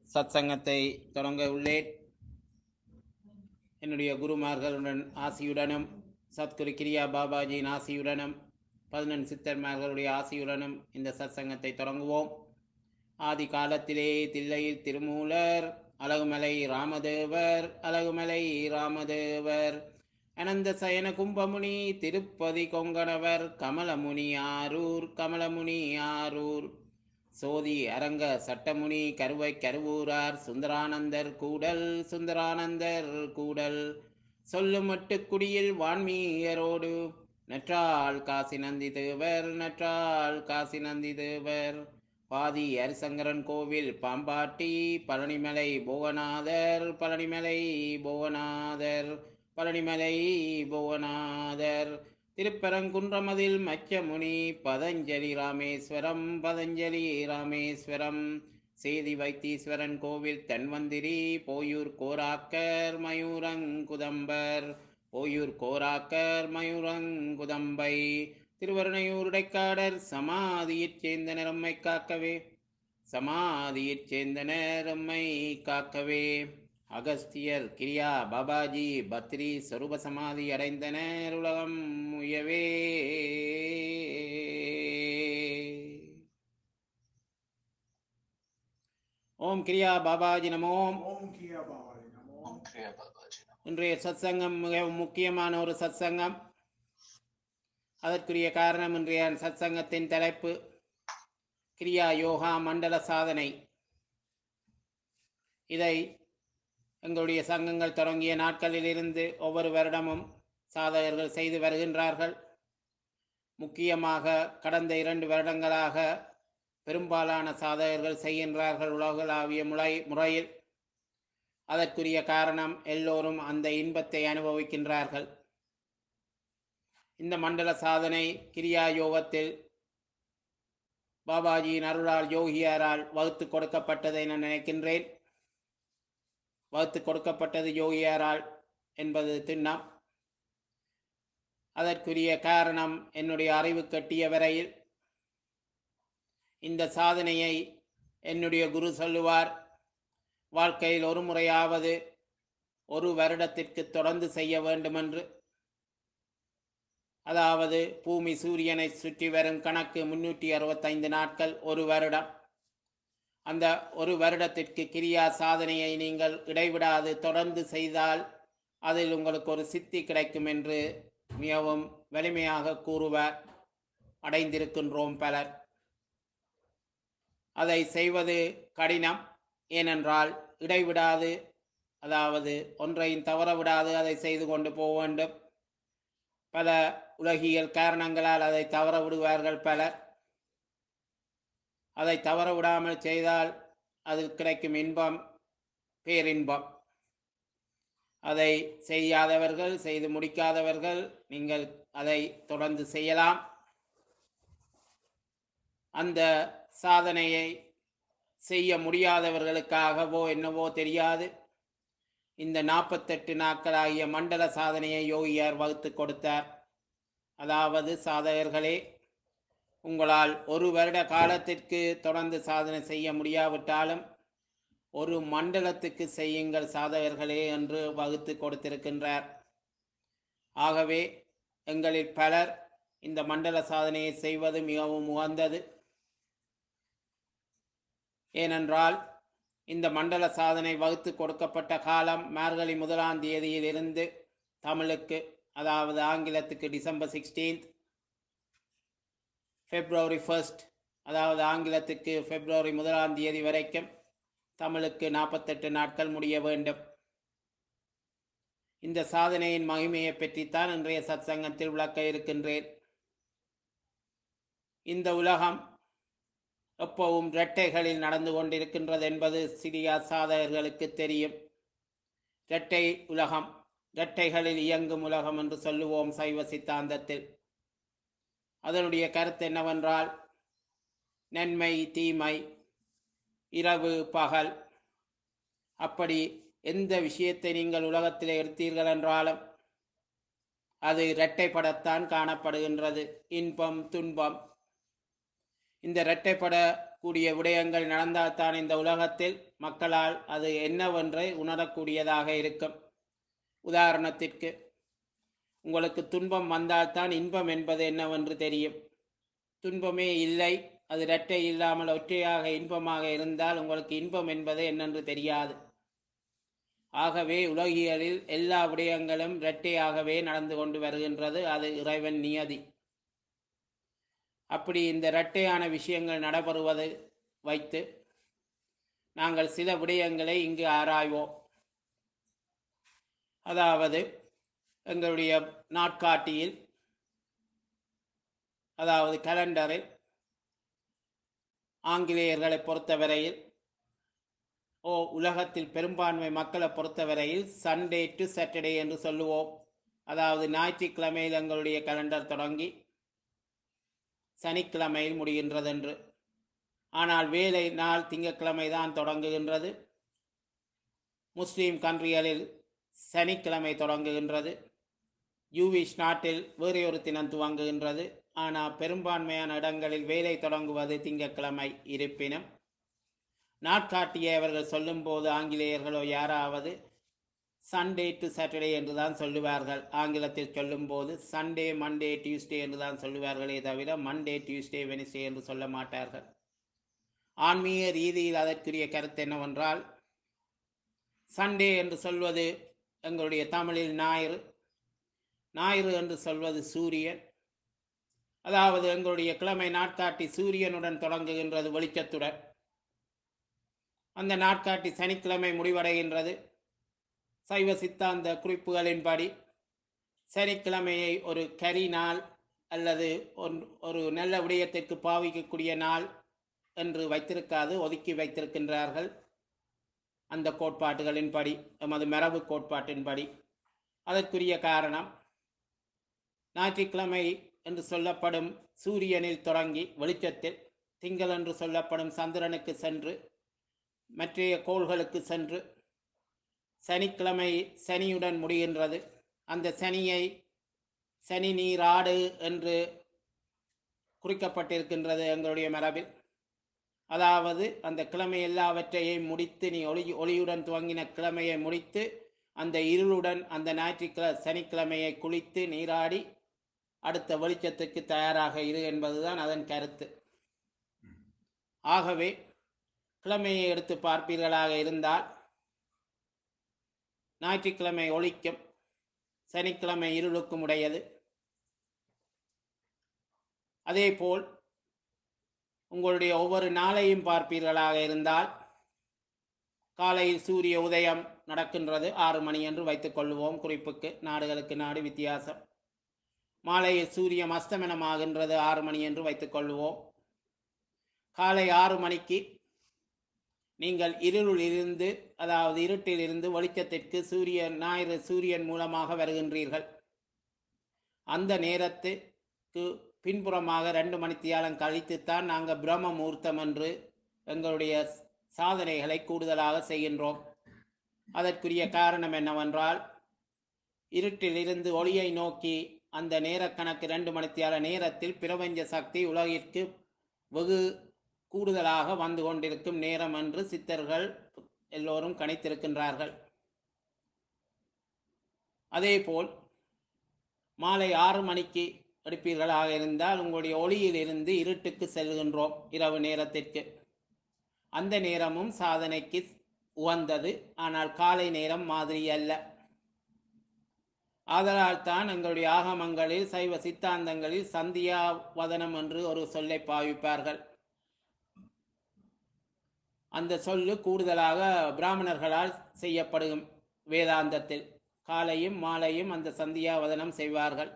சத்சங்கத்தை தொடங்க உள்ளேன் என்னுடைய குருமார்களுடன் ஆசியுடனும் சத்குரு கிரியா பாபாஜியின் ஆசியுடனும் பதினெண் சித்தர்மார்களுடைய ஆசியுடனும் இந்த சத்சங்கத்தை தொடங்குவோம் ஆதி காலத்திலே தில்லையில் திருமூலர் அழகுமலை ராமதேவர் அழகுமலை ராமதேவர் அனந்த சயன கும்பமுனி திருப்பதி கொங்கணவர் கமலமுனி ஆரூர் கமலமுனி ஆரூர் சோதி அரங்க சட்டமுனி கருவை கருவூரார் சுந்தரானந்தர் கூடல் சுந்தரானந்தர் கூடல் சொல்லுமட்டு குடியில் வான்மீயரோடு நற்றாள் காசி நந்தி தேவர் நற்றாள் காசி நந்தி தேவர் பாதி ஹரிசங்கரன் கோவில் பாம்பாட்டி பழனிமலை புவனாதர் பழனிமலை புவனாதர் பழனிமலை புவனாதர் திருப்பரங்குன்றமதில் மச்சமுனி பதஞ்சலி ராமேஸ்வரம் பதஞ்சலி ராமேஸ்வரம் சேதி வைத்தீஸ்வரன் கோவில் தன்வந்திரி போயூர் கோராக்கர் மயூரங்குதம்பர் போயூர் கோராக்கர் மயூரங்குதம்பை திருவருணையூருடைக்காடர் சமாதியைச் சேர்ந்தனர் எம்மை காக்கவே சமாதியைச் சேர்ந்தனர் எம்மை காக்கவே அகஸ்தியர் கிரியா பாபாஜி பத்ரி சொரூப சமாதி அடைந்தனர் உலகம் முயவே ஓம் கிரியா பாபாஜி நமோ ஓம் கியா பாபாஜி நமோ ஓம் கிரியா பாபாஜி நமோ. இன்றைய சத்சங்கம் மிகவும் முக்கியமான ஒரு சத்சங்கம் அதற்குரிய காரணம் இன்றைய சத்சங்கத்தின் தலைப்பு கிரியா யோகா மண்டல சாதனை இதை எங்களுடைய சங்கங்கள் தொடங்கிய நாட்களிலிருந்து ஒவ்வொரு வருடமும் சாதகர்கள் செய்து வருகின்றார்கள் முக்கியமாக கடந்த இரண்டு வருடங்களாக பெரும்பாலான சாதகர்கள் செய்கின்றார்கள் உலகளாவிய முறை முறையில் அதற்குரிய காரணம் எல்லோரும் அந்த இன்பத்தை அனுபவிக்கின்றார்கள் இந்த மண்டல சாதனை கிரியா யோகத்தில் பாபாஜியின் அருளால் யோகியாரால் வகுத்து கொடுக்கப்பட்டதை நான் நினைக்கின்றேன் வகுத்து கொடுக்கப்பட்டது யோகியாரால் என்பது திண்ணம் அதற்குரிய காரணம் என்னுடைய அறிவு கட்டிய வரையில் இந்த சாதனையை என்னுடைய குரு சொல்லுவார் வாழ்க்கையில் ஒரு முறையாவது ஒரு வருடத்திற்கு தொடர்ந்து செய்ய வேண்டுமென்று அதாவது பூமி சூரியனை சுற்றி வரும் கணக்கு முன்னூற்றி அறுபத்தைந்து நாட்கள் ஒரு வருடம் அந்த ஒரு வருடத்திற்கு கிரியா சாதனையை நீங்கள் இடைவிடாது தொடர்ந்து செய்தால் அதில் உங்களுக்கு ஒரு சித்தி கிடைக்கும் என்று மிகவும் வலிமையாக கூறுவார் அடைந்திருக்கின்றோம் பலர் அதை செய்வது கடினம் ஏனென்றால் இடைவிடாது அதாவது ஒன்றையும் தவற விடாது அதை செய்து கொண்டு போக வேண்டும் பல உலகியல் காரணங்களால் அதை தவற விடுவார்கள் பலர் அதை தவற விடாமல் செய்தால் அதில் கிடைக்கும் இன்பம் பேரின்பம் அதை செய்யாதவர்கள் செய்து முடிக்காதவர்கள் நீங்கள் அதை தொடர்ந்து செய்யலாம் அந்த சாதனையை செய்ய முடியாதவர்களுக்காகவோ என்னவோ தெரியாது இந்த நாற்பத்தெட்டு நாட்களாகிய மண்டல சாதனையை யோகியார் வகுத்து கொடுத்தார் அதாவது சாதகர்களே உங்களால் ஒரு வருட காலத்திற்கு தொடர்ந்து சாதனை செய்ய முடியாவிட்டாலும் ஒரு மண்டலத்துக்கு செய்யுங்கள் சாதகர்களே என்று வகுத்து கொடுத்திருக்கின்றார் ஆகவே எங்களில் பலர் இந்த மண்டல சாதனையை செய்வது மிகவும் உகந்தது ஏனென்றால் இந்த மண்டல சாதனை வகுத்து கொடுக்கப்பட்ட காலம் மார்கழி முதலாம் தேதியிலிருந்து தமிழுக்கு அதாவது ஆங்கிலத்துக்கு டிசம்பர் சிக்ஸ்டீன்த் பிப்ரவரி ஃபர்ஸ்ட் அதாவது ஆங்கிலத்துக்கு பிப்ரவரி முதலாம் தேதி வரைக்கும் தமிழுக்கு நாற்பத்தெட்டு நாட்கள் முடிய வேண்டும் இந்த சாதனையின் மகிமையை பற்றித்தான் இன்றைய சத்சங்கத்தில் விளக்க இருக்கின்றேன் இந்த உலகம் எப்பவும் இரட்டைகளில் நடந்து கொண்டிருக்கின்றது என்பது சிறிய சாதகர்களுக்கு தெரியும் இரட்டை உலகம் இரட்டைகளில் இயங்கும் உலகம் என்று சொல்லுவோம் சைவ சித்தாந்தத்தில் அதனுடைய கருத்து என்னவென்றால் நன்மை தீமை இரவு பகல் அப்படி எந்த விஷயத்தை நீங்கள் உலகத்தில் எடுத்தீர்கள் என்றாலும் அது இரட்டைப்படத்தான் காணப்படுகின்றது இன்பம் துன்பம் இந்த இரட்டைப்பட கூடிய விடயங்கள் நடந்தால்தான் இந்த உலகத்தில் மக்களால் அது என்னவென்று உணரக்கூடியதாக இருக்கும் உதாரணத்திற்கு உங்களுக்கு துன்பம் வந்தால்தான் இன்பம் என்பது என்னவென்று தெரியும் துன்பமே இல்லை அது இரட்டை இல்லாமல் ஒற்றையாக இன்பமாக இருந்தால் உங்களுக்கு இன்பம் என்பது என்னென்று தெரியாது ஆகவே உலகியலில் எல்லா விடயங்களும் இரட்டையாகவே நடந்து கொண்டு வருகின்றது அது இறைவன் நியதி அப்படி இந்த இரட்டையான விஷயங்கள் நடைபெறுவதை வைத்து நாங்கள் சில விடயங்களை இங்கு ஆராய்வோம் அதாவது எங்களுடைய நாட்காட்டியில் அதாவது கலண்டரில் ஆங்கிலேயர்களை பொறுத்தவரையில் ஓ உலகத்தில் பெரும்பான்மை மக்களை பொறுத்தவரையில் சண்டே டு சாட்டர்டே என்று சொல்லுவோம் அதாவது ஞாயிற்றுக்கிழமையில் எங்களுடைய கலண்டர் தொடங்கி சனிக்கிழமையில் முடிகின்றது என்று ஆனால் வேலை நாள் திங்கட்கிழமை தான் தொடங்குகின்றது முஸ்லீம் கண்ட்ரிகளில் சனிக்கிழமை தொடங்குகின்றது யூவிஷ் நாட்டில் வேறு ஒரு தினம் துவங்குகின்றது ஆனால் பெரும்பான்மையான இடங்களில் வேலை தொடங்குவது திங்கட்கிழமை இருப்பினும் நாட்காட்டியை அவர்கள் சொல்லும்போது ஆங்கிலேயர்களோ யாராவது சண்டே டு சாட்டர்டே என்று தான் சொல்லுவார்கள் ஆங்கிலத்தில் சொல்லும்போது சண்டே மண்டே டியூஸ்டே என்று தான் சொல்லுவார்களே தவிர மண்டே டியூஸ்டே வெனிஸ்டே என்று சொல்ல மாட்டார்கள் ஆன்மீக ரீதியில் அதற்குரிய கருத்து என்னவென்றால் சண்டே என்று சொல்வது எங்களுடைய தமிழில் ஞாயிறு ஞாயிறு என்று சொல்வது சூரியன் அதாவது எங்களுடைய கிழமை நாட்காட்டி சூரியனுடன் தொடங்குகின்றது வெளிச்சத்துடன் அந்த நாட்காட்டி சனிக்கிழமை முடிவடைகின்றது சைவ சித்தாந்த குறிப்புகளின்படி சனிக்கிழமையை ஒரு கரி நாள் அல்லது ஒன்- ஒரு நல்ல விடயத்திற்கு பாவிக்கக்கூடிய நாள் என்று வைத்திருக்காது ஒதுக்கி வைத்திருக்கின்றார்கள் அந்த கோட்பாட்டுகளின்படி எமது மரபு கோட்பாட்டின்படி அதற்குரிய காரணம் ஞாயிற்றுக்கிழமை என்று சொல்லப்படும் சூரியனில் தொடங்கி வெளிச்சத்தில் திங்கள் என்று சொல்லப்படும் சந்திரனுக்கு சென்று மற்றைய கோள்களுக்கு சென்று சனிக்கிழமை சனியுடன் முடிகின்றது அந்த சனியை சனி நீராடு என்று குறிக்கப்பட்டிருக்கின்றது எங்களுடைய மரபில் அதாவது அந்த கிழமை எல்லாவற்றையும் முடித்து நீ ஒளி ஒளியுடன் துவங்கின கிழமையை முடித்து அந்த இருளுடன் அந்த ஞாயிற்றுக்கிழ சனிக்கிழமையை குளித்து நீராடி அடுத்த வெளிச்சத்துக்கு தயாராக இரு என்பதுதான் அதன் கருத்து ஆகவே கிழமையை எடுத்து பார்ப்பீர்களாக இருந்தால் ஞாயிற்றுக்கிழமை ஒளிக்கும் சனிக்கிழமை இருளுக்கும் உடையது அதேபோல் உங்களுடைய ஒவ்வொரு நாளையும் பார்ப்பீர்களாக இருந்தால் காலையில் சூரிய உதயம் நடக்கின்றது ஆறு மணி என்று வைத்துக் கொள்வோம் குறிப்புக்கு நாடுகளுக்கு நாடு வித்தியாசம் மாலையில் சூரியன் அஸ்தமனமாகின்றது ஆறு மணி என்று வைத்துக் கொள்வோம் காலை ஆறு மணிக்கு நீங்கள் இருளில் இருந்து அதாவது இருட்டில் இருந்து வெளிச்சத்திற்கு சூரியன் ஞாயிறு சூரியன் மூலமாக வருகின்றீர்கள் அந்த நேரத்துக்கு பின்புறமாக ரெண்டு மணித்தியாலம் கழித்துத்தான் நாங்கள் பிரம்ம முகூர்த்தம் என்று எங்களுடைய சாதனைகளை கூடுதலாக செய்கின்றோம் அதற்குரிய காரணம் என்னவென்றால் இருட்டில் இருந்து ஒளியை நோக்கி அந்த நேரக்கணக்கு ரெண்டு மணித்தியால நேரத்தில் பிரபஞ்ச சக்தி உலகிற்கு வெகு கூடுதலாக வந்து கொண்டிருக்கும் நேரம் என்று சித்தர்கள் எல்லோரும் கணித்திருக்கின்றார்கள் அதேபோல் மாலை ஆறு மணிக்கு எடுப்பீர்களாக இருந்தால் உங்களுடைய ஒளியில் இருந்து இருட்டுக்கு செல்கின்றோம் இரவு நேரத்திற்கு அந்த நேரமும் சாதனைக்கு உகந்தது ஆனால் காலை நேரம் மாதிரி அல்ல ஆதலால் தான் எங்களுடைய ஆகமங்களில் சைவ சித்தாந்தங்களில் சந்தியா வதனம் என்று ஒரு சொல்லை பாவிப்பார்கள் அந்த சொல்லு கூடுதலாக பிராமணர்களால் செய்யப்படும் வேதாந்தத்தில் காலையும் மாலையும் அந்த சந்தியாவதனம் செய்வார்கள்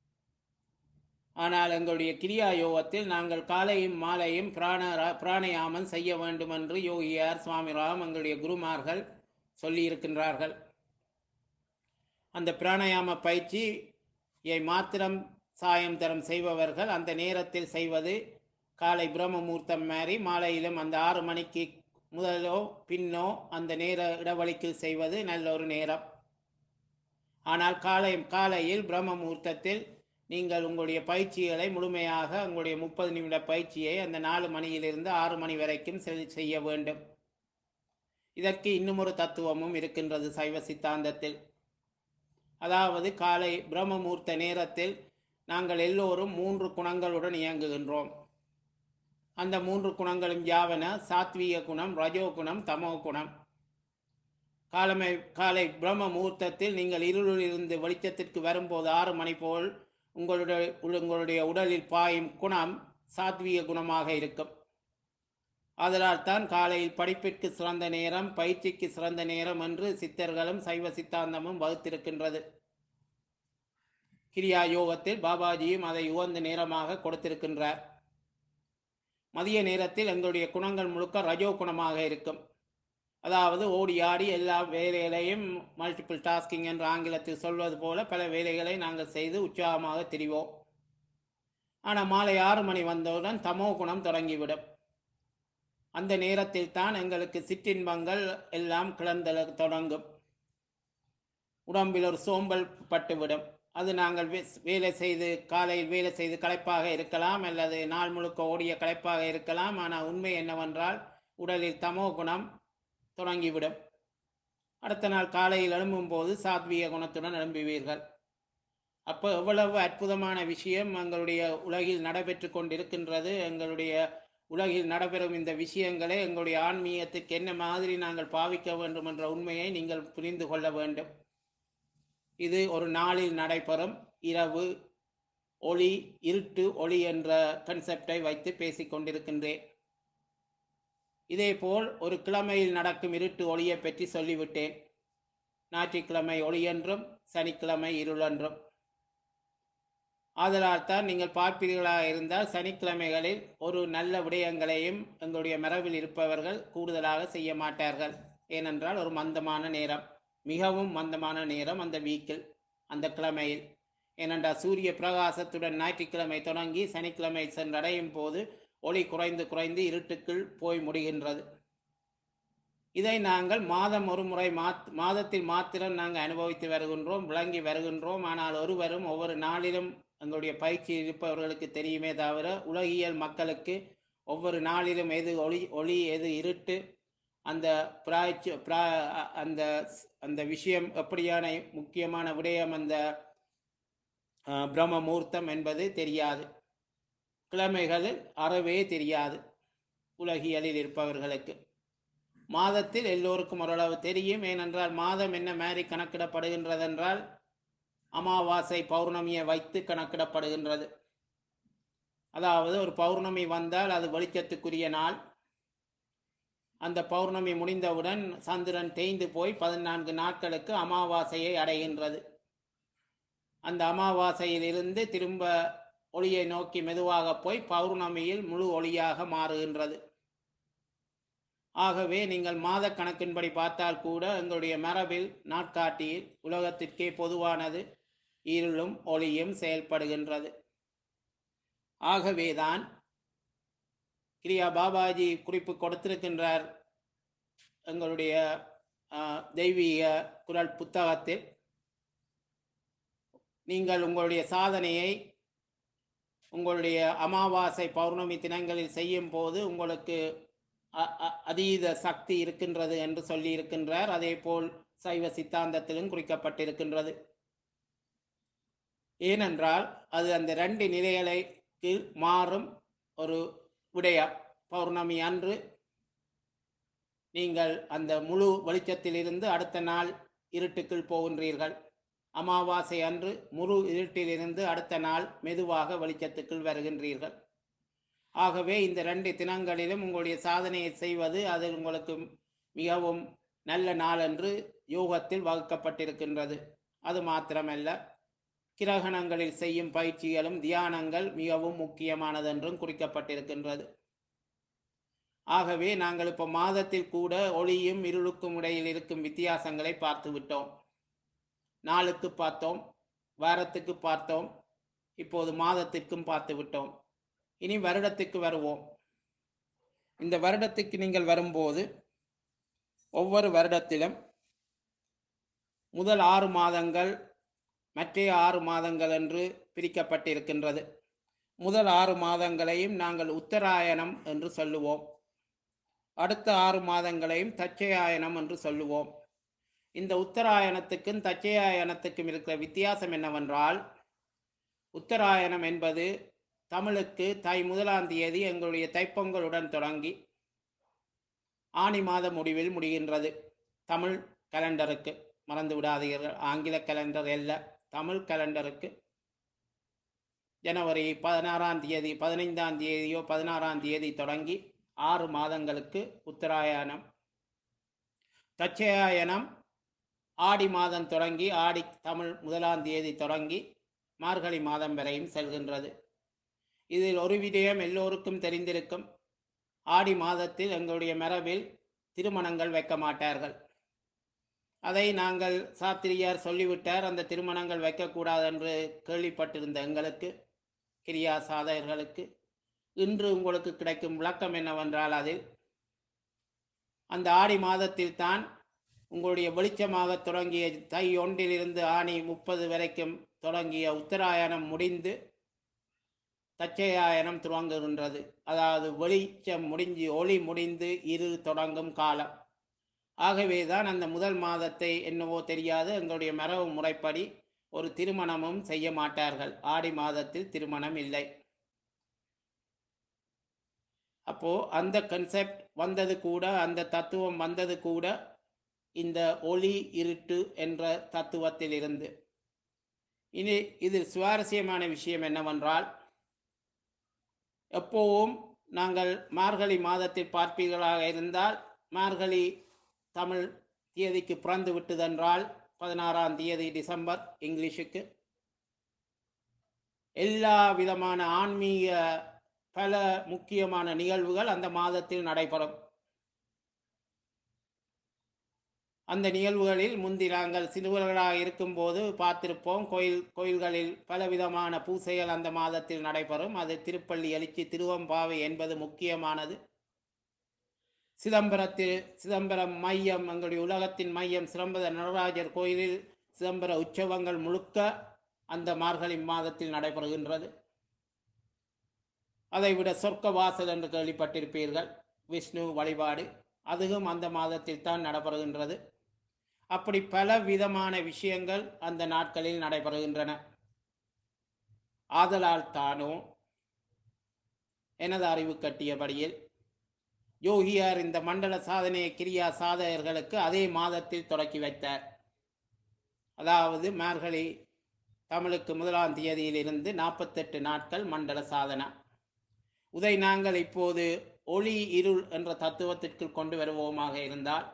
ஆனால் எங்களுடைய கிரியா யோகத்தில் நாங்கள் காலையும் மாலையும் பிராண பிராணயாமம் செய்ய வேண்டும் என்று யோகியார் சுவாமிராம் எங்களுடைய குருமார்கள் சொல்லியிருக்கின்றார்கள் அந்த பிராணயாம பயிற்சியை மாத்திரம் சாயம் தரம் செய்பவர்கள் அந்த நேரத்தில் செய்வது காலை பிரம்ம முகூர்த்தம் மாதிரி மாலையிலும் அந்த ஆறு மணிக்கு முதலோ பின்னோ அந்த நேர இடைவெளிக்கில் செய்வது நல்ல ஒரு நேரம் ஆனால் காலை காலையில் பிரம்ம முகூர்த்தத்தில் நீங்கள் உங்களுடைய பயிற்சிகளை முழுமையாக உங்களுடைய முப்பது நிமிட பயிற்சியை அந்த நாலு மணியிலிருந்து ஆறு மணி வரைக்கும் செ- செய்ய வேண்டும் இதற்கு இன்னும் ஒரு தத்துவமும் இருக்கின்றது சைவ சித்தாந்தத்தில் அதாவது காலை பிரம்மமூர்த்த நேரத்தில் நாங்கள் எல்லோரும் மூன்று குணங்களுடன் இயங்குகின்றோம் அந்த மூன்று குணங்களும் யாவன சாத்வீக குணம் ரஜோ குணம் தமோ குணம் காலமை காலை பிரம்ம முகூர்த்தத்தில் நீங்கள் இருளில் இருந்து வெளிச்சத்திற்கு வரும்போது ஆறு மணி போல் உங்களுடைய உங்களுடைய உடலில் பாயும் குணம் சாத்வீக குணமாக இருக்கும் ஆதலால் தான் காலையில் படிப்பிற்கு சிறந்த நேரம் பயிற்சிக்கு சிறந்த நேரம் என்று சித்தர்களும் சைவ சித்தாந்தமும் வகுத்திருக்கின்றது கிரியா யோகத்தில் பாபாஜியும் அதை உகந்த நேரமாக கொடுத்திருக்கின்றார் மதிய நேரத்தில் எங்களுடைய குணங்கள் முழுக்க ரஜோ குணமாக இருக்கும் அதாவது ஓடி ஆடி எல்லா வேலைகளையும் மல்டிபிள் டாஸ்கிங் என்று ஆங்கிலத்தில் சொல்வது போல பல வேலைகளை நாங்கள் செய்து உற்சாகமாக திரிவோம் ஆனால் மாலை ஆறு மணி வந்தவுடன் தமோ குணம் தொடங்கிவிடும் அந்த நேரத்தில் தான் எங்களுக்கு சிற்றின்பங்கள் எல்லாம் கிளந்தல தொடங்கும் உடம்பில் ஒரு சோம்பல் பட்டுவிடும் அது நாங்கள் வே- வேலை செய்து காலையில் வேலை செய்து களைப்பாக இருக்கலாம் அல்லது நாள் முழுக்க ஓடிய களைப்பாக இருக்கலாம் ஆனால் உண்மை என்னவென்றால் உடலில் தமோ குணம் தொடங்கிவிடும் அடுத்த நாள் காலையில் எழும்பும்போது சாத்வீக குணத்துடன் எழும்புவீர்கள் அப்போ எவ்வளவு அற்புதமான விஷயம் எங்களுடைய உலகில் நடைபெற்று கொண்டிருக்கின்றது எங்களுடைய உலகில் நடைபெறும் இந்த விஷயங்களை எங்களுடைய ஆன்மீகத்துக்கு என்ன மாதிரி நாங்கள் பாவிக்க வேண்டும் என்ற உண்மையை நீங்கள் புரிந்து கொள்ள வேண்டும் இது ஒரு நாளில் நடைபெறும் இரவு ஒளி இருட்டு ஒளி என்ற கன்செப்டை வைத்து பேசிக் கொண்டிருக்கின்றேன் இதேபோல் ஒரு கிழமையில் நடக்கும் இருட்டு ஒளியை பற்றி சொல்லிவிட்டேன் ஞாயிற்றுக்கிழமை ஒளி என்றும் சனிக்கிழமை இருள் என்றும் ஆதலால் தான் நீங்கள் பார்ப்பீர்களாக இருந்தால் சனிக்கிழமைகளில் ஒரு நல்ல விடயங்களையும் எங்களுடைய மரபில் இருப்பவர்கள் கூடுதலாக செய்ய மாட்டார்கள் ஏனென்றால் ஒரு மந்தமான நேரம் மிகவும் மந்தமான நேரம் அந்த வீக்கில் அந்த கிழமையில் ஏனென்றால் சூரிய பிரகாசத்துடன் ஞாயிற்றுக்கிழமை தொடங்கி சனிக்கிழமை சென்றடையும் போது ஒளி குறைந்து குறைந்து இருட்டுக்குள் போய் முடிகின்றது இதை நாங்கள் மாதம் ஒரு முறை மாத் மாதத்தில் மாத்திரம் நாங்கள் அனுபவித்து வருகின்றோம் விளங்கி வருகின்றோம் ஆனால் ஒருவரும் ஒவ்வொரு நாளிலும் எங்களுடைய பயிற்சி இருப்பவர்களுக்கு தெரியுமே தவிர உலகியல் மக்களுக்கு ஒவ்வொரு நாளிலும் எது ஒளி ஒளி எது இருட்டு அந்த பிராய்ச்சி பிரா அந்த அந்த விஷயம் எப்படியான முக்கியமான விடயம் அந்த அஹ், பிரம்ம முகூர்த்தம் என்பது தெரியாது கிழமைகளில் அறவே தெரியாது உலகியலில் இருப்பவர்களுக்கு மாதத்தில் எல்லோருக்கும் ஓரளவு தெரியும் ஏனென்றால் மாதம் என்ன மாதிரி கணக்கிடப்படுகின்றதென்றால் அமாவாசை பௌர்ணமியை வைத்து கணக்கிடப்படுகின்றது அதாவது ஒரு பௌர்ணமி வந்தால் அது வெளிச்சத்துக்குரிய நாள் அந்த பௌர்ணமி முடிந்தவுடன் சந்திரன் தேய்ந்து போய் பதினான்கு நாட்களுக்கு அமாவாசையை அடைகின்றது அந்த அமாவாசையிலிருந்து திரும்ப ஒளியை நோக்கி மெதுவாக போய் பௌர்ணமியில் முழு ஒளியாக மாறுகின்றது ஆகவே நீங்கள் மாத கணக்கின்படி பார்த்தால் கூட எங்களுடைய மரபில் நாட்காட்டியில் உலகத்திற்கே பொதுவானது இருளும் ஒளியும் செயல்படுகின்றது ஆகவேதான் கிரியா பாபாஜி குறிப்பு கொடுத்திருக்கின்றார் எங்களுடைய ஆஹ், தெய்வீக குரல் புத்தகத்தில் நீங்கள் உங்களுடைய சாதனையை உங்களுடைய அமாவாசை பௌர்ணமி தினங்களில் செய்யும் போது உங்களுக்கு அ- அ- அதீத சக்தி இருக்கின்றது என்று சொல்லி இருக்கின்றார் அதே போல் சைவ சித்தாந்தத்திலும் குறிக்கப்பட்டிருக்கின்றது ஏனென்றால் அது அந்த ரெண்டு நிலைகளுக்கு மாறும் ஒரு விடயம் பௌர்ணமி அன்று நீங்கள் அந்த முழு வெளிச்சத்திலிருந்து அடுத்த நாள் இருட்டுக்குள் போகின்றீர்கள் அமாவாசை அன்று முழு இருட்டிலிருந்து அடுத்த நாள் மெதுவாக வெளிச்சத்துக்குள் வருகின்றீர்கள் ஆகவே இந்த ரெண்டு தினங்களிலும் உங்களுடைய சாதனையை செய்வது அது உங்களுக்கு மிகவும் நல்ல நாள் என்று யோகத்தில் வகுக்கப்பட்டிருக்கின்றது அது மாத்திரமல்ல கிரகணங்களில் செய்யும் பயிற்சிகளும் தியானங்கள் மிகவும் முக்கியமானதென்றும் குறிக்கப்பட்டிருக்கின்றது ஆகவே நாங்கள் இப்போ மாதத்தில் கூட ஒளியும் இருளுக்கும் இடையில் இருக்கும் வித்தியாசங்களை பார்த்து விட்டோம் நாளுக்கு பார்த்தோம் வாரத்துக்கு பார்த்தோம் இப்போது மாதத்திற்கும் பார்த்து விட்டோம் இனி வருடத்துக்கு வருவோம் இந்த வருடத்துக்கு நீங்கள் வரும்போது ஒவ்வொரு வருடத்திலும் முதல் ஆறு மாதங்கள் மற்ற ஆறு மாதங்கள் என்று பிரிக்கப்பட்டிருக்கின்றது முதல் ஆறு மாதங்களையும் நாங்கள் உத்தராயணம் என்று சொல்லுவோம் அடுத்த ஆறு மாதங்களையும் தச்சயாயனம் என்று சொல்லுவோம் இந்த உத்தராயணத்துக்கும் தச்சயாயனத்துக்கும் இருக்கிற வித்தியாசம் என்னவென்றால் உத்தராயணம் என்பது தமிழுக்கு தை முதலாம் தேதி எங்களுடைய தைப்பொங்கலுடன் தொடங்கி ஆனி மாத முடிவில் முடிகின்றது தமிழ் கலண்டருக்கு மறந்து விடாதீர்கள் ஆங்கில கலண்டர் அல்ல தமிழ் கலண்டருக்கு ஜனவரி பதினாறாம் தேதி பதினைந்தாம் தேதியோ பதினாறாம் தேதி தொடங்கி ஆறு மாதங்களுக்கு உத்தராயணம் தச்சயாயனம் ஆடி மாதம் தொடங்கி ஆடி தமிழ் முதலாம் தேதி தொடங்கி மார்கழி மாதம் வரையும் செல்கின்றது இதில் ஒரு விடயம் எல்லோருக்கும் தெரிந்திருக்கும் ஆடி மாதத்தில் எங்களுடைய மரபில் திருமணங்கள் வைக்க மாட்டார்கள் அதை நாங்கள் சாத்திரியார் சொல்லிவிட்டார் அந்த திருமணங்கள் வைக்கக்கூடாது என்று கேள்விப்பட்டிருந்த எங்களுக்கு கிரியா சாதகர்களுக்கு இன்று உங்களுக்கு கிடைக்கும் விளக்கம் என்னவென்றால் அதில் அந்த ஆடி மாதத்தில் தான் உங்களுடைய வெளிச்சமாக தொடங்கிய தை ஒன்றிலிருந்து ஆணி முப்பது வரைக்கும் தொடங்கிய உத்தராயணம் முடிந்து தச்சயாயனம் துவங்குகின்றது அதாவது வெளிச்சம் முடிஞ்சு ஒளி முடிந்து இரு தொடங்கும் காலம் ஆகவேதான் அந்த முதல் மாதத்தை என்னவோ தெரியாது எங்களுடைய மரபு முறைப்படி ஒரு திருமணமும் செய்ய மாட்டார்கள் ஆடி மாதத்தில் திருமணம் இல்லை அப்போ அந்த கன்செப்ட் வந்தது கூட அந்த தத்துவம் வந்தது கூட இந்த ஒளி இருட்டு என்ற தத்துவத்தில் இருந்து இனி இது சுவாரஸ்யமான விஷயம் என்னவென்றால் எப்போவும் நாங்கள் மார்கழி மாதத்தில் பார்ப்பீர்களாக இருந்தால் மார்கழி தமிழ் தேதிக்கு பிறந்து விட்டதென்றால் பதினாறாம் தேதி டிசம்பர் இங்கிலீஷுக்கு எல்லா விதமான ஆன்மீக பல முக்கியமான நிகழ்வுகள் அந்த மாதத்தில் நடைபெறும் அந்த நிகழ்வுகளில் முந்தி நாங்கள் சிறுவர்களாக இருக்கும்போது பார்த்திருப்போம் கோயில் கோயில்களில் பலவிதமான பூசைகள் அந்த மாதத்தில் நடைபெறும் அது திருப்பள்ளி எழுச்சி திருவம்பாவை என்பது முக்கியமானது சிதம்பரத்தில் சிதம்பரம் மையம் எங்களுடைய உலகத்தின் மையம் சிதம்பர நடராஜர் கோயிலில் சிதம்பர உற்சவங்கள் முழுக்க அந்த மார்கழி மாதத்தில் நடைபெறுகின்றது அதைவிட சொர்க்க வாசல் என்று கேள்விப்பட்டிருப்பீர்கள் விஷ்ணு வழிபாடு அதுவும் அந்த மாதத்தில் தான் நடைபெறுகின்றது அப்படி பல விதமான விஷயங்கள் அந்த நாட்களில் நடைபெறுகின்றன ஆதலால் தானோ எனது அறிவு கட்டியபடியில் யோகியார் இந்த மண்டல சாதனையை கிரியா சாதகர்களுக்கு அதே மாதத்தில் தொடக்கி வைத்தார் அதாவது மார்கழி தமிழுக்கு முதலாம் தேதியிலிருந்து நாற்பத்தெட்டு நாட்கள் மண்டல சாதனா இதை நாங்கள் இப்போது ஒளி இருள் என்ற தத்துவத்திற்குள் கொண்டு வருவோமாக இருந்தால்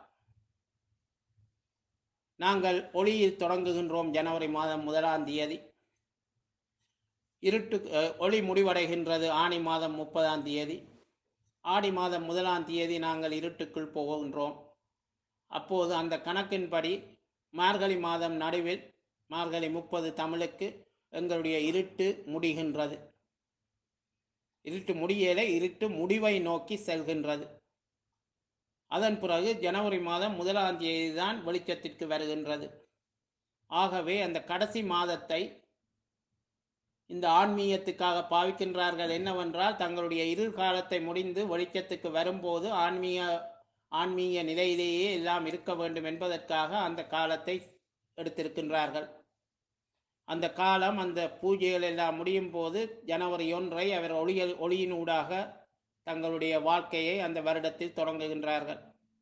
நாங்கள் ஒளியில் தொடங்குகின்றோம் ஜனவரி மாதம் முதலாம் தேதி இருட்டு அஹ், ஒளி முடிவடைகின்றது ஆணி மாதம் முப்பதாம் தேதி ஆடி மாதம் முதலாம் தேதி நாங்கள் இருட்டுக்குள் போகின்றோம் அப்போது அந்த கணக்கின்படி மார்கழி மாதம் நடுவில் மார்கழி முப்பது தமிழுக்கு எங்களுடைய இருட்டு முடிகின்றது இருட்டு முடியலை இருட்டு முடிவை நோக்கி செல்கின்றது அதன் பிறகு ஜனவரி மாதம் முதலாம் தேதி தான் வெளிச்சத்திற்கு வருகின்றது ஆகவே அந்த கடைசி மாதத்தை இந்த ஆன்மீகத்துக்காக பாவிக்கின்றார்கள் என்னவென்றால் தங்களுடைய இருள் காலத்தை முடிந்து வெளிச்சத்துக்கு வரும்போது ஆன்மீக ஆன்மீக நிலையிலேயே எல்லாம் இருக்க வேண்டும் என்பதற்காக அந்த காலத்தை எடுத்திருக்கின்றார்கள் அந்த காலம் அந்த பூஜைகள் எல்லாம் முடியும் போது ஜனவரி ஒன்றை அவர் ஒளியல் ஒளியினூடாக தங்களுடைய வாழ்க்கையை அந்த வருடத்தில் தொடங்குகின்றார்கள்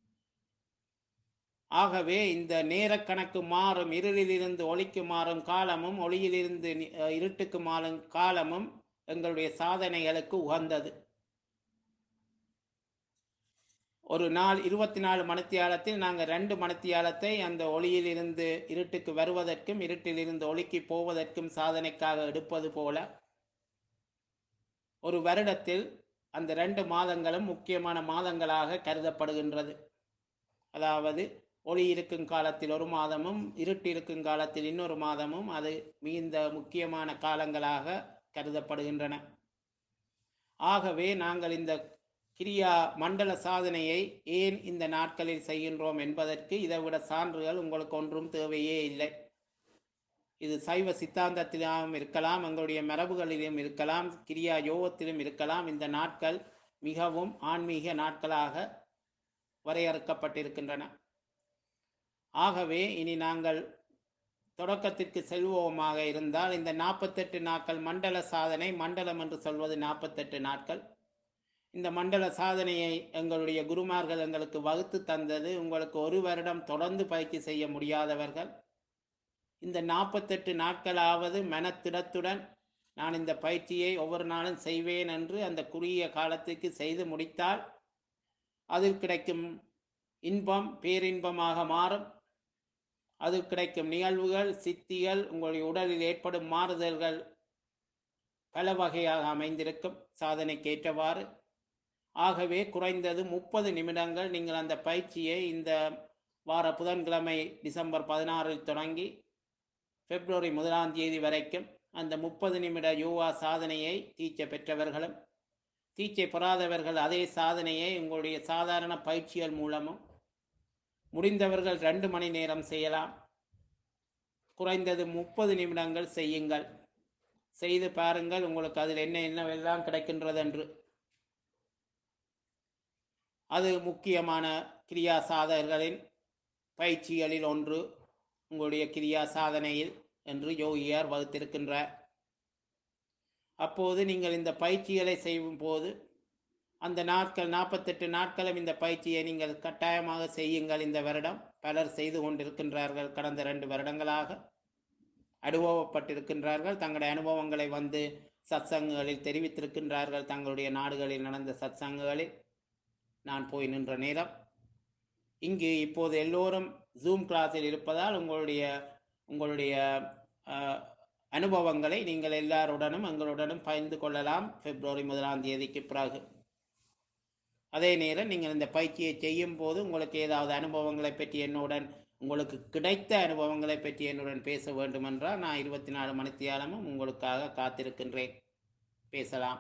ஆகவே இந்த நேரக்கணக்கு மாறும் இருளிலிருந்து ஒளிக்கு மாறும் காலமும் ஒளியிலிருந்து நி- அஹ் இருட்டுக்கு மாறும் காலமும் எங்களுடைய சாதனைகளுக்கு உகந்தது ஒரு நாள் இருபத்தி நாலு மணித்தியாலத்தில் நாங்கள் ரெண்டு மணித்தியாலத்தை அந்த ஒளியிலிருந்து இருட்டுக்கு வருவதற்கும் இருட்டிலிருந்து ஒளிக்கு போவதற்கும் சாதனைக்காக எடுப்பது போல ஒரு வருடத்தில் அந்த ரெண்டு மாதங்களும் முக்கியமான மாதங்களாக கருதப்படுகின்றது அதாவது ஒளி இருக்கும் காலத்தில் ஒரு மாதமும் இருட்டு இருக்கும் காலத்தில் இன்னொரு மாதமும் அது மிகுந்த முக்கியமான காலங்களாக கருதப்படுகின்றன ஆகவே நாங்கள் இந்த கிரியா மண்டல சாதனையை ஏன் இந்த நாட்களில் செய்கின்றோம் என்பதற்கு இதைவிட சான்றுகள் உங்களுக்கு ஒன்றும் தேவையே இல்லை இது சைவ சித்தாந்தத்திலும் இருக்கலாம் எங்களுடைய மரபுகளிலும் இருக்கலாம் கிரியா யோகத்திலும் இருக்கலாம் இந்த நாட்கள் மிகவும் ஆன்மீக நாட்களாக வரையறுக்கப்பட்டிருக்கின்றன ஆகவே இனி நாங்கள் தொடக்கத்திற்கு செல்வோமாக இருந்தால் இந்த நாற்பத்தெட்டு நாட்கள் மண்டல சாதனை மண்டலம் என்று சொல்வது நாற்பத்தெட்டு நாட்கள் இந்த மண்டல சாதனையை எங்களுடைய குருமார்கள் எங்களுக்கு வகுத்து தந்தது உங்களுக்கு ஒரு வருடம் தொடர்ந்து பயிற்சி செய்ய முடியாதவர்கள் இந்த நாற்பத்தெட்டு நாட்களாவது மனத்திடத்துடன் நான் இந்த பயிற்சியை ஒவ்வொரு நாளும் செய்வேன் என்று அந்த குறுகிய காலத்துக்கு செய்து முடித்தால் அதில் கிடைக்கும் இன்பம் பேரின்பமாக மாறும் அதில் கிடைக்கும் நிகழ்வுகள் சித்திகள் உங்களுடைய உடலில் ஏற்படும் மாறுதல்கள் பல வகையாக அமைந்திருக்கும் சாதனைக்கேற்றவாறு ஆகவே குறைந்தது முப்பது நிமிடங்கள் நீங்கள் அந்த பயிற்சியை இந்த வார புதன்கிழமை டிசம்பர் பதினாறில் தொடங்கி பிப்ரவரி முதலாம் தேதி வரைக்கும் அந்த முப்பது நிமிட யோகா சாதனையை தீட்சை பெற்றவர்களும் தீட்சை பெறாதவர்கள் அதே சாதனையை உங்களுடைய சாதாரண பயிற்சிகள் மூலமும் முடிந்தவர்கள் ரெண்டு மணி நேரம் செய்யலாம் குறைந்தது முப்பது நிமிடங்கள் செய்யுங்கள் செய்து பாருங்கள் உங்களுக்கு அதில் என்ன என்னவெல்லாம் கிடைக்கின்றது என்று அது முக்கியமான கிரியா சாதகர்களின் பயிற்சிகளில் ஒன்று உங்களுடைய கிரியா சாதனையில் என்று யோகியார் வகுத்திருக்கின்றார் அப்போது நீங்கள் இந்த பயிற்சிகளை செய்யும் போது அந்த நாட்கள் நாற்பத்தெட்டு நாட்களும் இந்த பயிற்சியை நீங்கள் கட்டாயமாக செய்யுங்கள் இந்த வருடம் பலர் செய்து கொண்டிருக்கின்றார்கள் கடந்த ரெண்டு வருடங்களாக அனுபவப்பட்டிருக்கின்றார்கள் தங்களுடைய அனுபவங்களை வந்து சத்சங்குகளில் தெரிவித்திருக்கின்றார்கள் தங்களுடைய நாடுகளில் நடந்த சத்சங்குகளில் நான் போய் நின்ற நேரம் இங்கு இப்போது எல்லோரும் ஜூம் கிளாஸில் இருப்பதால் உங்களுடைய உங்களுடைய அஹ், அனுபவங்களை நீங்கள் எல்லாருடனும் எங்களுடனும் பகிர்ந்து கொள்ளலாம் பிப்ரவரி முதலாம் தேதிக்கு பிறகு அதே நேரம் நீங்கள் இந்த பயிற்சியை செய்யும் போது உங்களுக்கு ஏதாவது அனுபவங்களை பற்றி என்னுடன் உங்களுக்கு கிடைத்த அனுபவங்களை பற்றி என்னுடன் பேச வேண்டுமென்றால் நான் இருபத்தி நாலு மணித்தியாலமும் உங்களுக்காக காத்திருக்கின்றேன் பேசலாம்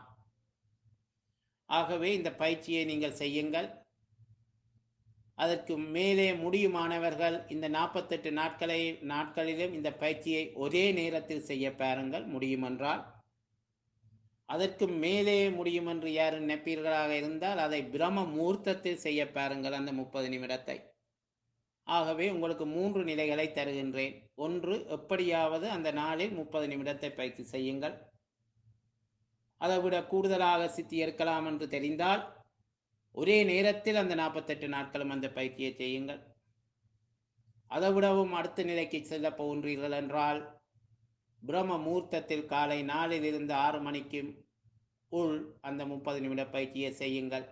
ஆகவே இந்த பயிற்சியை நீங்கள் செய்யுங்கள் அதற்கு மேலே முடியுமானவர்கள் இந்த நாற்பத்தெட்டு நாட்களை நாட்களிலும் இந்த பயிற்சியை ஒரே நேரத்தில் செய்ய பாருங்கள் முடியுமென்றால் அதற்கு மேலே முடியும் என்று யார் நினைப்பீர்களாக இருந்தால் அதை பிரம்ம முகூர்த்தத்தில் செய்ய பாருங்கள் அந்த முப்பது நிமிடத்தை ஆகவே உங்களுக்கு மூன்று நிலைகளை தருகின்றேன் ஒன்று எப்படியாவது அந்த நாளில் முப்பது நிமிடத்தை பயிற்சி செய்யுங்கள் அதை விட கூடுதலாக சித்தி இருக்கலாம் என்று தெரிந்தால் ஒரே நேரத்தில் அந்த நாற்பத்தெட்டு நாட்களும் அந்த பயிற்சியை செய்யுங்கள் அதை விடவும் அடுத்த நிலைக்கு செல்ல போகின்றீர்கள் என்றால் பிரம்ம முகூர்த்தத்தில் காலை நாலிலிருந்து ஆறு மணிக்கு உள் அந்த முப்பது நிமிட பயிற்சியை செய்யுங்கள்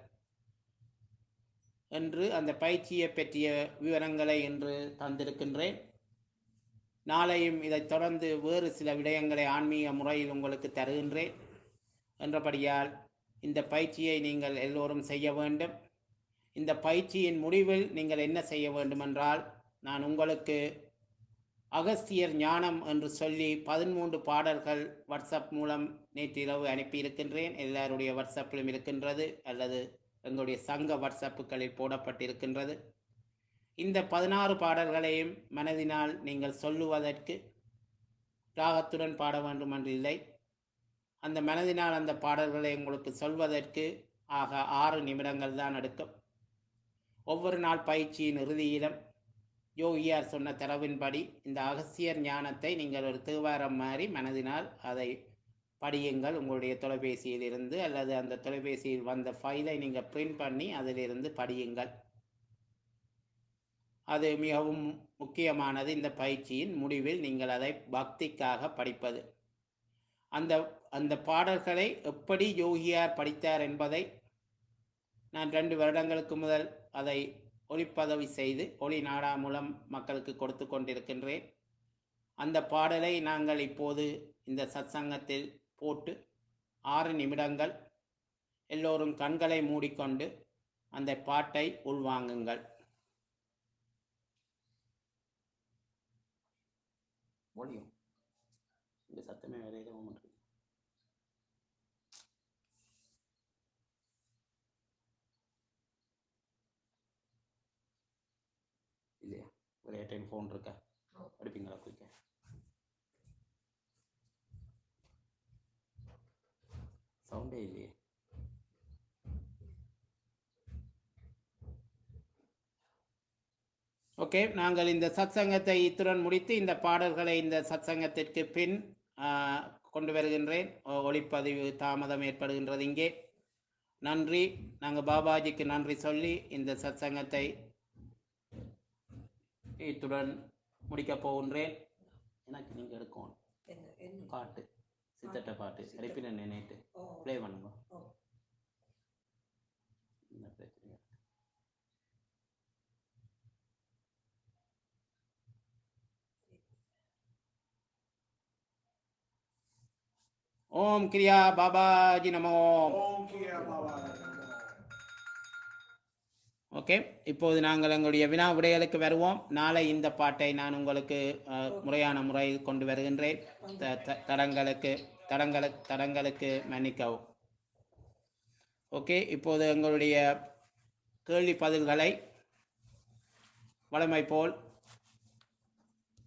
என்று அந்த பயிற்சியை பற்றிய விவரங்களை இன்று தந்திருக்கின்றேன் நாளையும் இதைத் தொடர்ந்து வேறு சில விடயங்களை ஆன்மீக முறையில் உங்களுக்கு தருகின்றேன் என்றபடியால் இந்த பயிற்சியை நீங்கள் எல்லோரும் செய்ய வேண்டும் இந்த பயிற்சியின் முடிவில் நீங்கள் என்ன செய்ய வேண்டுமென்றால் நான் உங்களுக்கு அகஸ்தியர் ஞானம் என்று சொல்லி பதிமூன்று பாடல்கள் வாட்ஸ்அப் மூலம் நேற்றிரவு அனுப்பியிருக்கின்றேன் எல்லாருடைய வாட்ஸ்அப்பிலும் இருக்கின்றது அல்லது எங்களுடைய சங்க வாட்ஸ்அப்புகளில் போடப்பட்டிருக்கின்றது இந்த பதினாறு பாடல்களையும் மனதினால் நீங்கள் சொல்லுவதற்கு ராகத்துடன் பாட வேண்டும் என்று இல்லை அந்த மனதினால் அந்த பாடல்களை உங்களுக்கு சொல்வதற்கு ஆக ஆறு நிமிடங்கள் தான் எடுக்கும் ஒவ்வொரு நாள் பயிற்சியின் இறுதியிலும் யோகியார் சொன்ன தரவின்படி இந்த அகசியர் ஞானத்தை நீங்கள் ஒரு தேவாரம் மாதிரி மனதினால் அதை படியுங்கள் உங்களுடைய தொலைபேசியில் இருந்து அல்லது அந்த தொலைபேசியில் வந்த ஃபைலை நீங்கள் பிரிண்ட் பண்ணி அதிலிருந்து படியுங்கள் அது மிகவும் முக்கியமானது இந்த பயிற்சியின் முடிவில் நீங்கள் அதை பக்திக்காக படிப்பது அந்த அந்த பாடல்களை எப்படி யோகியார் படித்தார் என்பதை நான் ரெண்டு வருடங்களுக்கு முதல் அதை ஒளிப்பதவி செய்து ஒளி நாடா மூலம் மக்களுக்கு கொடுத்து கொண்டிருக்கின்றேன் அந்த பாடலை நாங்கள் இப்போது இந்த சத்சங்கத்தில் போட்டு ஆறு நிமிடங்கள் எல்லோரும் கண்களை மூடிக்கொண்டு அந்த பாட்டை உள்வாங்குங்கள் ஒளியும் இந்த சத்தமே வேற ஏதோ ஒன்று இருக்கு. இல்லையா ஒரு ஏர்டெல் ஃபோன் இருக்கா அடிப்பீங்களா குயிக்க சவுண்டே இல்லையே ஓகே நாங்கள் இந்த சத்சங்கத்தை இத்துடன் முடித்து இந்த பாடல்களை இந்த சத்சங்கத்திற்கு பின் ஆ, கொண்டு வருகின்றேன் ஒ- ஒளிப்பதிவு தாமதம் ஏற்படுகின்றது இங்கே நன்றி நாங்கள் பாபாஜிக்கு நன்றி சொல்லி இந்த சத்சங்கத்தை இத்துடன் முடிக்கப் போகின்றேன் எனக்கு நீங்கள் எடுக்கணும் என்ன என்ன பாட்டு சித்தட்ட பாட்டு அரிப்பின நினைட்டு ஓ ப்ளே பண்ணுங்க ஓ என்ன பிரச்சனை ஓம் கிரியா பாபாஜி நமோ ஓம் கிரியா பாபாஜி நமோ ஓகே இப்போது நாங்கள் எங்களுடைய வினா விடைகளுக்கு வருவோம் நாளை இந்த பாட்டை நான் உங்களுக்கு அஹ், முறையான முறையில் கொண்டு வருகின்றேன் த- த- தடங்களுக்கு தடங்களுக்கு தடங்களுக்கு மன்னிக்கவும் ஓகே இப்போது எங்களுடைய கேள்வி பதில்களை வழமை போல்